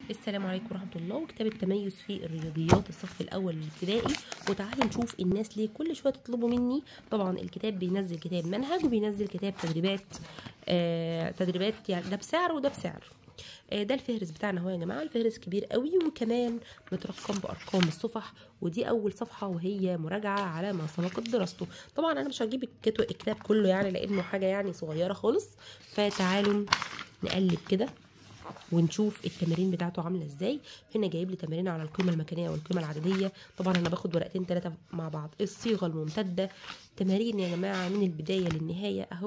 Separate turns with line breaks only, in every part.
السلام عليكم ورحمة الله وكتاب التميز في الرياضيات الصف الأول الابتدائي وتعالوا نشوف الناس ليه كل شوية تطلبوا مني طبعا الكتاب بينزل كتاب منهج وبينزل كتاب تدريبات آه تدريبات يعني ده بسعر وده بسعر آه ده الفهرس بتاعنا اهو يا جماعة الفهرس كبير قوي وكمان مترقم بأرقام الصفح ودي أول صفحة وهي مراجعة على ما سبق دراسته طبعا أنا مش هجيب الكتاب الكتاب كله يعني لأنه حاجة يعني صغيرة خالص فتعالوا نقلب كده ونشوف التمارين بتاعته عامله ازاي هنا جايب لي تمارين على القيمه المكانيه والقيمه العدديه طبعا انا باخد ورقتين ثلاثه مع بعض الصيغه الممتده تمارين يا جماعه من البدايه للنهايه اهو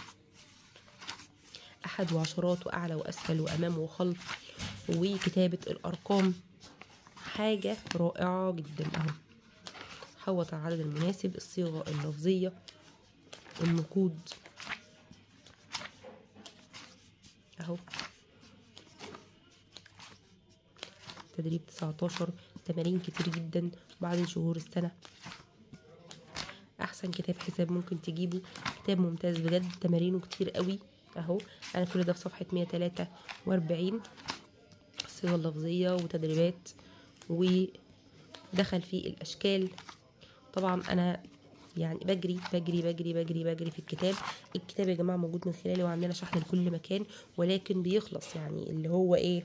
احد وعشرات واعلى واسفل وامام وخلف وكتابه الارقام حاجه رائعه جدا اهو حوط العدد المناسب الصيغه اللفظيه النقود اهو تدريب 19 تمارين كتير جدا بعد شهور السنة أحسن كتاب حساب ممكن تجيبه كتاب ممتاز بجد تمارينه كتير قوي أهو أنا كل ده في صفحة 143 الصيغة اللفظية وتدريبات ودخل فيه الأشكال طبعا أنا يعني بجري بجري بجري بجري بجري في الكتاب الكتاب يا جماعة موجود من خلاله وعندنا شحن لكل مكان ولكن بيخلص يعني اللي هو ايه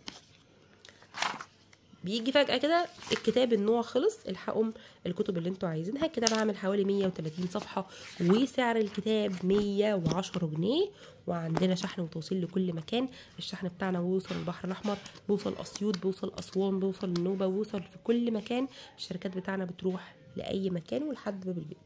بيجي فجأة كده الكتاب النوع خلص الحقهم الكتب اللي انتوا عايزينها الكتاب عامل حوالي 130 صفحة وسعر الكتاب 110 جنيه وعندنا شحن وتوصيل لكل مكان الشحن بتاعنا بيوصل البحر الأحمر بيوصل أسيوط بيوصل أسوان بيوصل النوبة بيوصل في كل مكان الشركات بتاعنا بتروح لأي مكان ولحد باب البيت